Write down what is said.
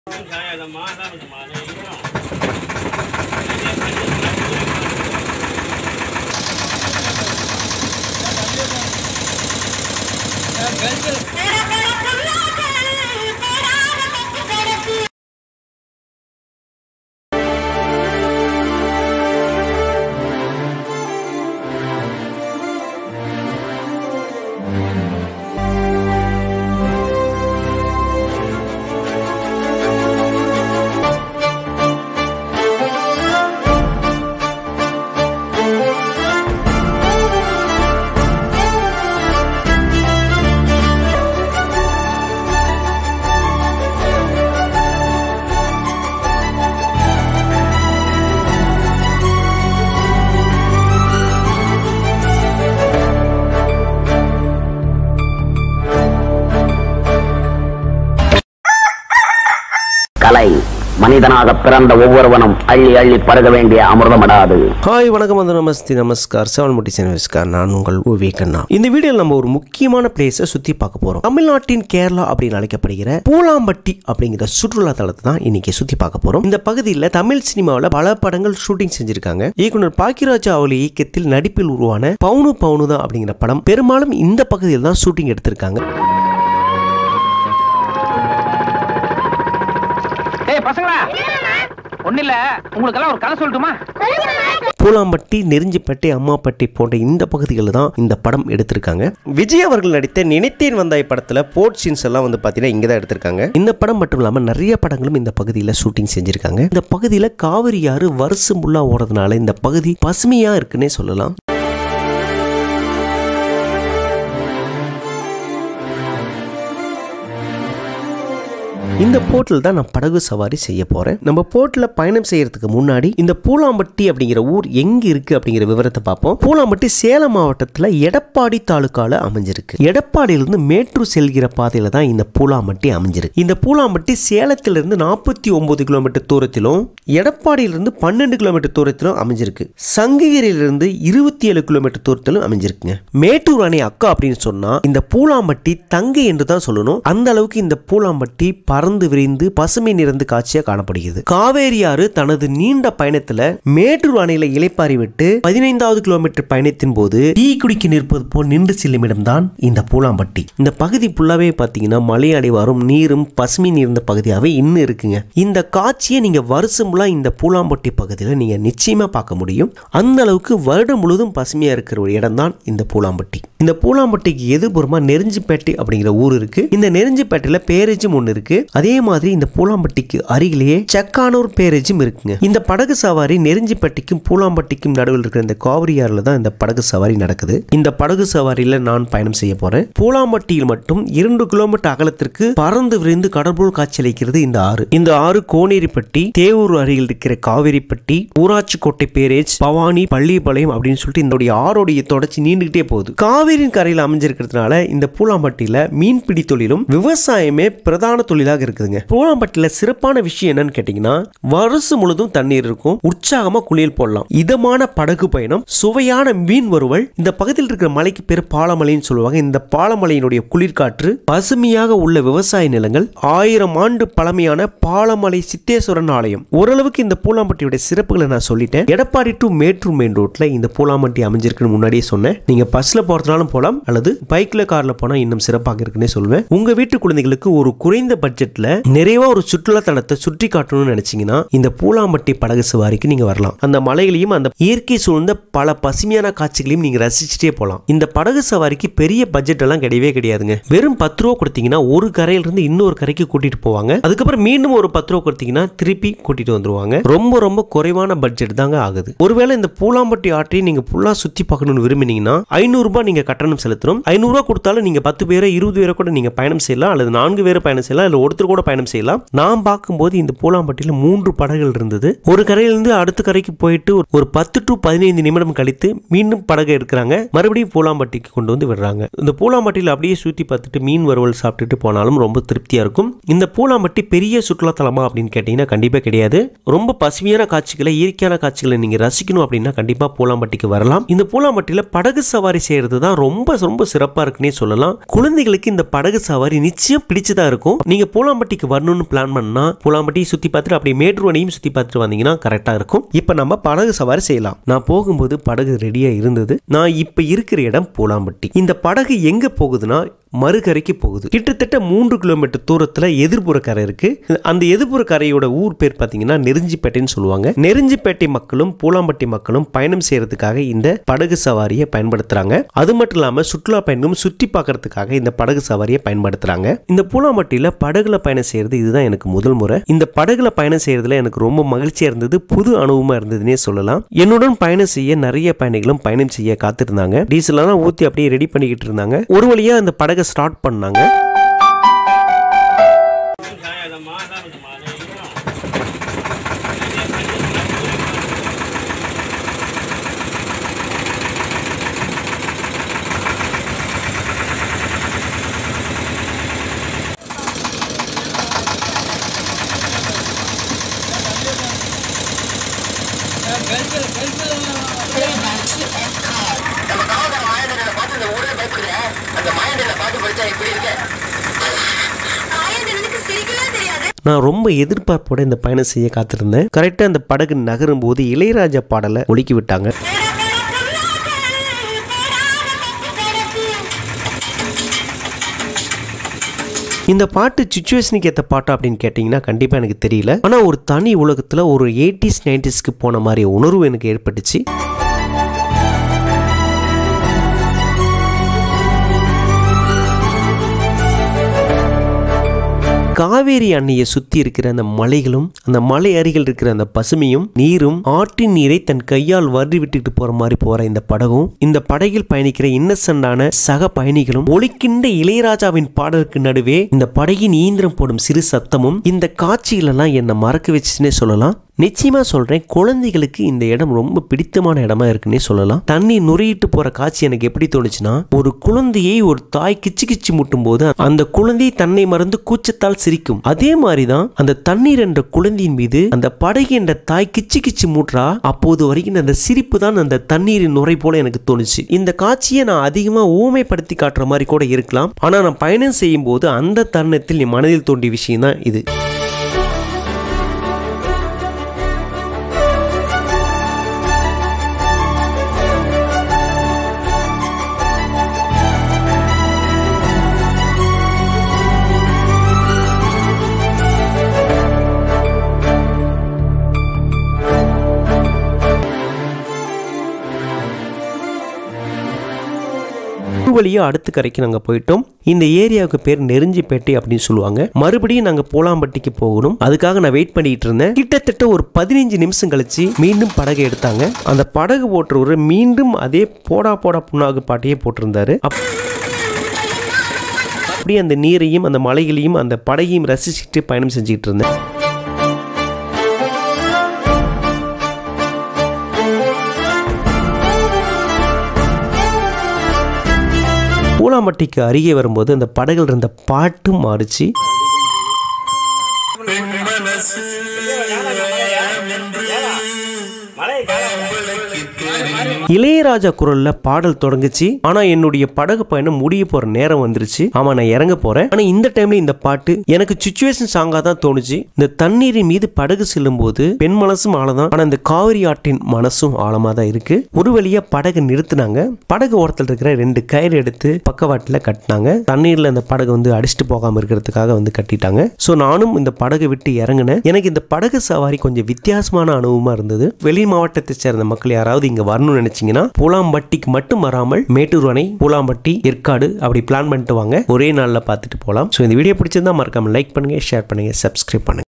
காயாதம்மா அதானம்மா நீங்களும் கலை மனிதனாக பிறந்த ஒவ்வொருவனும் அள்ளி அள்ளி பருக வேண்டிய அமிர்தமடாது ஹாய் வணக்கம் வந்து நமஸ்தே நமஸ்கார் செவன் முட்டி நமஸ்கார் நான் உங்கள் உவி கண்ணா இந்த வீடியோவில் நம்ம ஒரு முக்கியமான பிளேஸை சுற்றி பார்க்க போகிறோம் தமிழ்நாட்டின் கேரளா அப்படின்னு அழைக்கப்படுகிற பூலாம்பட்டி அப்படிங்கிற சுற்றுலா தலத்தை தான் இன்னைக்கு சுற்றி பார்க்க போகிறோம் இந்த பகுதியில் தமிழ் சினிமாவில் பல படங்கள் ஷூட்டிங் செஞ்சிருக்காங்க இயக்குனர் பாக்கியராஜ் அவளி இயக்கத்தில் நடிப்பில் உருவான பவுனு பவுனு தான் அப்படிங்கிற படம் பெரும்பாலும் இந்த பகுதியில் தான் ஷூட்டிங் எடுத்திருக்காங்க ஏய் பசங்களா ஒண்ணு இல்ல உங்களுக்கெல்லாம் ஒரு கதை சொல்லட்டுமா பூலாம்பட்டி நெருஞ்சிப்பட்டி அம்மாப்பட்டி போன்ற இந்த பகுதிகளில் தான் இந்த படம் எடுத்திருக்காங்க விஜய் அவர்கள் நடித்த நினைத்தேன் வந்தாய் படத்தில் போர்ட் சீன்ஸ் எல்லாம் வந்து பார்த்தீங்கன்னா இங்கே தான் எடுத்திருக்காங்க இந்த படம் மட்டும் இல்லாமல் நிறைய படங்களும் இந்த பகுதியில் ஷூட்டிங் செஞ்சிருக்காங்க இந்த பகுதியில் காவிரி ஆறு வருஷம் முள்ளா ஓடுறதுனால இந்த பகுதி பசுமையாக இருக்குன்னே சொல்லலாம் இந்த போட்டில் தான் நான் படகு சவாரி செய்ய போறேன் நம்ம போட்டில் பயணம் செய்யறதுக்கு முன்னாடி இந்த பூலாம்பட்டி அப்படிங்கிற ஊர் எங்க இருக்கு அப்படிங்கிற விவரத்தை பார்ப்போம் பூலாம்பட்டி சேலம் மாவட்டத்தில் எடப்பாடி தாலுக்கால அமைஞ்சிருக்கு எடப்பாடியிலிருந்து மேட்டூர் செல்கிற பாதையில தான் இந்த பூலாம்பட்டி அமைஞ்சிருக்கு இந்த பூலாம்பட்டி சேலத்திலிருந்து நாற்பத்தி ஒன்பது கிலோமீட்டர் தூரத்திலும் எடப்பாடியிலிருந்து பன்னெண்டு கிலோமீட்டர் தூரத்திலும் அமைஞ்சிருக்கு சங்ககிரியிலிருந்து இருபத்தி ஏழு கிலோமீட்டர் தூரத்திலும் அமைஞ்சிருக்குங்க மேட்டூர் அணை அக்கா அப்படின்னு சொன்னா இந்த பூலாம்பட்டி தங்கை என்று தான் சொல்லணும் அந்த அளவுக்கு இந்த பூலாம்பட்டி பறந்து விரிந்து பசுமை நிறைந்து காட்சியா காணப்படுகிறது காவேரி ஆறு தனது நீண்ட பயணத்துல மேட்டூர் அணையில இலைப்பாரி விட்டு பதினைந்தாவது கிலோமீட்டர் பயணத்தின் போது டீ குடிக்க நிற்பது போல் நின்று செல்லும் இடம்தான் இந்த பூலாம்பட்டி இந்த பகுதி ஃபுல்லாவே பாத்தீங்கன்னா மலை அடிவாரும் நீரும் பசுமை நிறைந்த பகுதியாவே இன்னும் இருக்குங்க இந்த காட்சியை நீங்க வருஷம் ஃபுல்லா இந்த பூலாம்பட்டி பகுதியில் நீங்க நிச்சயமா பார்க்க முடியும் அந்த அளவுக்கு வருடம் முழுவதும் பசுமையா இருக்கிற ஒரு இடம் தான் இந்த பூலாம்பட்டி இந்த பூலாம்பட்டிக்கு எதிர்புறமா நெருஞ்சிப்பேட்டை அப்படிங்கிற ஊர் இருக்கு இந்த நெருஞ்சிப்பேட்டையில பேரேஜும் ஒன்று இருக்கு அதே மாதிரி இந்த பூலாம்பட்டிக்கு அருகிலேயே செக்கானூர் பேரேஜும் இருக்குங்க இந்த படகு சவாரி நெருஞ்சிப்பட்டிக்கும் பூலாம்பட்டிக்கும் நடுவில் இருக்கிற இந்த காவிரி ஆறுல தான் இந்த படகு சவாரி நடக்குது இந்த படகு சவாரியில நான் பயணம் செய்ய போறேன் பூலாம்பட்டியில் மட்டும் இரண்டு கிலோமீட்டர் அகலத்திற்கு பறந்து விரிந்து கடற்போல் காட்சியளிக்கிறது இந்த ஆறு இந்த ஆறு கோனேரிப்பட்டி தேவூர் அருகில் இருக்கிற காவிரிப்பட்டி ஊராட்சிக்கோட்டை பேரேஜ் பவானி பள்ளிப்பாளையம் அப்படின்னு சொல்லிட்டு இந்த ஆரோடைய தொடர்ச்சி நீண்டுகிட்டே போகுது காவிரியின் கரையில் அமைஞ்சிருக்கிறதுனால இந்த பூலாம்பட்டியில மீன்பிடி தொழிலும் விவசாயமே பிரதான தொழிலாக இருக்குதுங்க பூலாம்பட்டியில சிறப்பான விஷயம் என்னன்னு கேட்டீங்கன்னா வருஷம் முழுதும் தண்ணீர் இருக்கும் உற்சாகமா குளியல் போடலாம் இதமான படகு பயணம் சுவையான மீன் வறுவல் இந்த பகுதியில் இருக்கிற மலைக்கு பேர் பாலமலைன்னு சொல்லுவாங்க இந்த பாலமலையினுடைய குளிர்காற்று பசுமையாக உள்ள விவசாய நிலங்கள் ஆயிரம் ஆண்டு பழமையான பாலமலை சித்தேஸ்வரன் ஆலயம் ஓரளவுக்கு இந்த பூலாம்பட்டியுடைய சிறப்புகளை நான் சொல்லிட்டேன் எடப்பாடி டு மேட்டூர் மெயின் ரோட்ல இந்த பூலாம்பட்டி அமைஞ்சிருக்குன்னு முன்னாடியே சொன்னேன் நீங்க பஸ்ல போறதுனாலும் போலாம் அல்லது பைக்ல கார்ல போனா இன்னும் சிறப்பாக இருக்குன்னே சொல்லுவேன் உங்க வீட்டு குழந்தைகளுக்கு ஒரு குறைந்த பட்ஜெட்ல நிறைவா ஒரு சுற்றுலா தலத்தை சுற்றி காட்டணும்னு நினைச்சீங்கன்னா இந்த பூலாம்பட்டி படகு சவாரிக்கு நீங்க வரலாம் அந்த மலைகளையும் அந்த இயற்கை சூழ்ந்த பல பசுமையான காட்சிகளையும் நீங்க ரசிச்சுட்டே போலாம் இந்த படகு சவாரிக்கு பெரிய பட்ஜெட் எல்லாம் கிடையவே கிடையாதுங்க வெறும் பத்து ரூபா கொடுத்தீங்கன்னா ஒரு கரையில இருந்து இன்னொரு கரைக்கு கூட்டிட்டு போவாங்க அதுக்கப்புறம் மீண்டும் ஒரு பத்து ரூபா கொடுத்தீங்கன்னா திருப்பி கூட்டிட்டு வந்துருவாங்க ரொம்ப ரொம்ப குறைவான பட்ஜெட் தாங்க ஆகுது ஒருவேளை இந்த பூலாம்பட்டி ஆற்றை நீங்க ஃபுல்லா சுத்தி பார்க்கணும்னு விரும்பினீங்கன்னா ஐநூறு ரூபாய் நீங்க கட்டணம் செலுத்தணும் ஐநூறு ரூபாய் கொடுத்தாலும் நீங்க பத்து பேரை இருபது பேரை கூட நீங்க பயணம் செய்யலாம் அல்லது நான்கு பேர் பயணம் செய்யலாம் இல்ல ஒருத்தர் கூட பயணம் செய்யலாம் நான் பார்க்கும்போது இந்த பூலாம்பட்டியில மூன்று படகுகள் இருந்தது ஒரு கரையிலிருந்து அடுத்த கரைக்கு போயிட்டு ஒரு- ஒரு பத்து டு பதினைந்து நிமிடம் கழித்து மீண்டும் படகு எடுக்கிறாங்க மறுபடியும் பூலாம்பட்டிக்கு கொண்டு வந்து விடுறாங்க இந்த பூலாம்பட்டியில் அப்படியே சுத்தி பார்த்துட்டு மீன் வறுவல் சாப்பிட்டுட்டு போனாலும் ரொம்ப திருப்தியா இருக்கும் இந்த பூலாம்பட்டி பெரிய சுற்றுலா தலமா அப்படின்னு கேட்டீங்கன்னா கண்டிப்பா கிடையாது ரொம்ப பசுமையான காட்சிகளை இயற்கையான காட்சிகளை நீங்க ரசிக்கணும் அப்படின்னா கண்டிப்பா பூலாம்பட்டிக்கு வரலாம் இந்த பூலாம்பட்டியில படகு சவாரி செய்யறது தான் ரொம்ப ரொம்ப சிறப்பா இருக்குன்னே சொல்லலாம் குழந்தைகளுக்கு இந்த படகு சவாரி நிச்சயம் பிடிச்சதா இருக்கும் நீங்க பூலாம்பட்டி பூலாம்பட்டிக்கு வரணும்னு பிளான் பண்ணா பூலாம்பட்டியை சுத்தி பார்த்துட்டு அப்படியே மேட்டூர் சுத்தி பார்த்துட்டு வந்தீங்கன்னா கரெக்டா இருக்கும் இப்போ நம்ம படகு சவாரி செய்யலாம் நான் போகும்போது படகு ரெடியா இருந்தது நான் இப்ப இருக்கிற இடம் பூலாம்பட்டி இந்த படகு எங்க போகுதுன்னா மறுகரைக்கு போகுது கிட்டத்தட்ட மூன்று கிலோமீட்டர் தூரத்துல எதிர்ப்புற கரை இருக்கு அந்த எதிர்ப்புற கரையோட ஊர் பேர் பாத்தீங்கன்னா நெருஞ்சிப்பேட்டைன்னு சொல்லுவாங்க நெருஞ்சிப்பேட்டை மக்களும் பூலாம்பட்டி மக்களும் பயணம் செய்யறதுக்காக இந்த படகு சவாரியை பயன்படுத்துறாங்க அது மட்டும் இல்லாம சுற்றுலா பயணிகளும் சுற்றி பார்க்கறதுக்காக இந்த படகு சவாரியை பயன்படுத்துறாங்க இந்த பூலாம்பட்டியில படகுல பயணம் செய்யறது இதுதான் எனக்கு முதல் முறை இந்த படகுல பயணம் செய்யறதுல எனக்கு ரொம்ப மகிழ்ச்சியா இருந்தது புது அனுபவமா இருந்ததுன்னே சொல்லலாம் என்னுடன் பயணம் செய்ய நிறைய பயணிகளும் பயணம் செய்ய காத்திருந்தாங்க டீசல் எல்லாம் ஊத்தி அப்படியே ரெடி பண்ணிக்கிட்டு இருந்தாங்க ஒரு வழியா அந்த படகை ஸ்டார்ட் பண்ணாங்க சாயாதம்மா அதான் இருக்குமா நெய்யும் நான் ரொம்ப எதிர்பார்ப்போட இந்த பயணம் செய்ய காத்திருந்தேன் கரெக்டா அந்த படகு நகரும் போது இளையராஜா பாடலை ஒலிக்கி விட்டாங்க இந்த பாட்டு சுச்சுவேஷனுக்கு ஏற்ற பாட்டா அப்படின்னு கேட்டிங்கன்னா கண்டிப்பாக எனக்கு தெரியல ஆனால் ஒரு தனி உலகத்தில் ஒரு எயிட்டிஸ் நைன்டிஸ்க்கு போன மாதிரி உணர்வு எனக்கு ஏற்பட்டுச்சு காவேரி அன்னையை சுத்தி இருக்கிற அந்த மலைகளும் அந்த மலை அருகில் இருக்கிற அந்த பசுமையும் நீரும் ஆற்றின் நீரை தன் கையால் வருடி விட்டுட்டு போற மாதிரி போற இந்த படகும் இந்த படகில் பயணிக்கிற இன்னசென்டான சக பயணிகளும் ஒலிக்கின்ற இளையராஜாவின் பாடலுக்கு நடுவே இந்த படகின் ஈந்திரம் போடும் சிறு சத்தமும் இந்த காட்சிகளெல்லாம் என்னை மறக்க வச்சுன்னே சொல்லலாம் நிச்சயமா சொல்றேன் குழந்தைகளுக்கு இந்த இடம் ரொம்ப பிடித்தமான இடமா இருக்குன்னே சொல்லலாம் தண்ணி நுரையிட்டு போற காட்சி எனக்கு எப்படி தோணுச்சுன்னா ஒரு குழந்தையை ஒரு தாய் கிச்சு கிச்சு முட்டும் போது அந்த குழந்தை தன்னை மறந்து கூச்சத்தால் சிரிக்கும் அதே மாதிரிதான் அந்த தண்ணீர் என்ற குழந்தையின் மீது அந்த படகு என்ற தாய் கிச்சு கிச்சு மூட்டுறா அப்போது வரைக்கும் அந்த சிரிப்பு தான் அந்த தண்ணீரின் நுரை போல எனக்கு தோணுச்சு இந்த காட்சியை நான் அதிகமா ஊமைப்படுத்தி காட்டுற மாதிரி கூட இருக்கலாம் ஆனா நான் பயணம் செய்யும் போது அந்த தருணத்தில் என் மனதில் தோன்றிய விஷயம் தான் இது ஒரு வழியா அடுத்த கரைக்கு நாங்க போயிட்டோம் இந்த ஏரியாவுக்கு பேர் நெருஞ்சிப்பேட்டை அப்படின்னு சொல்லுவாங்க மறுபடியும் நாங்க போலாம்பட்டிக்கு போகணும் அதுக்காக நான் வெயிட் பண்ணிட்டு இருந்தேன் கிட்டத்தட்ட ஒரு பதினஞ்சு நிமிஷம் கழிச்சு மீண்டும் படகு எடுத்தாங்க அந்த படகு ஓட்டுறவர் மீண்டும் அதே போடா போடா புண்ணாக்கு பாட்டையே போட்டிருந்தாரு அப்- அப்படியே அந்த நீரையும் அந்த மலைகளையும் அந்த படகையும் ரசிச்சுட்டு பயணம் செஞ்சுட்டு இருந்தேன் பூலாம்பட்டிக்கு அருகே வரும்போது அந்த படகுல இருந்த பாட்டும் மாறுச்சு மழை காலம் இளையராஜா குரல்ல பாடல் தொடங்குச்சு ஆனா என்னுடைய படகு பயணம் முடிய போற நேரம் வந்துருச்சு ஆமா நான் இறங்க போறேன் ஆனா இந்த டைம்ல இந்த பாட்டு எனக்கு சுச்சுவேஷன் சாங்கா தான் தோணுச்சு இந்த தண்ணீரின் மீது படகு செல்லும் போது பெண் மனசும் ஆழதான் ஆனா இந்த காவிரி ஆற்றின் மனசும் ஆழமா தான் இருக்கு ஒரு வழியா படகு நிறுத்தினாங்க படகு ஓரத்தில் இருக்கிற ரெண்டு கயிறு எடுத்து பக்கவாட்டுல கட்டினாங்க தண்ணீர்ல அந்த படகு வந்து அடிச்சுட்டு போகாம இருக்கிறதுக்காக வந்து கட்டிட்டாங்க சோ நானும் இந்த படகை விட்டு இறங்கினேன் எனக்கு இந்த படகு சவாரி கொஞ்சம் வித்தியாசமான அனுபவமா இருந்தது வெளி மாவட்டத்தை சேர்ந்த மக்கள் யாராவது இங்க வரணும்னு நினைச்சீங்கன்னா பூலாம்பட்டிக்கு மட்டும் வராமல் மேட்டூர் அணை பூலாம்பட்டி ஏற்காடு அப்படி பிளான் பண்ணிட்டு வாங்க ஒரே நாள்ல பார்த்துட்டு போகலாம் ஸோ இந்த வீடியோ பிடிச்சிருந்தா மறக்காம லைக் பண்ணுங்க ஷேர் பண்ணுங்க சப்ஸ்கிரைப் பண்ணுங்க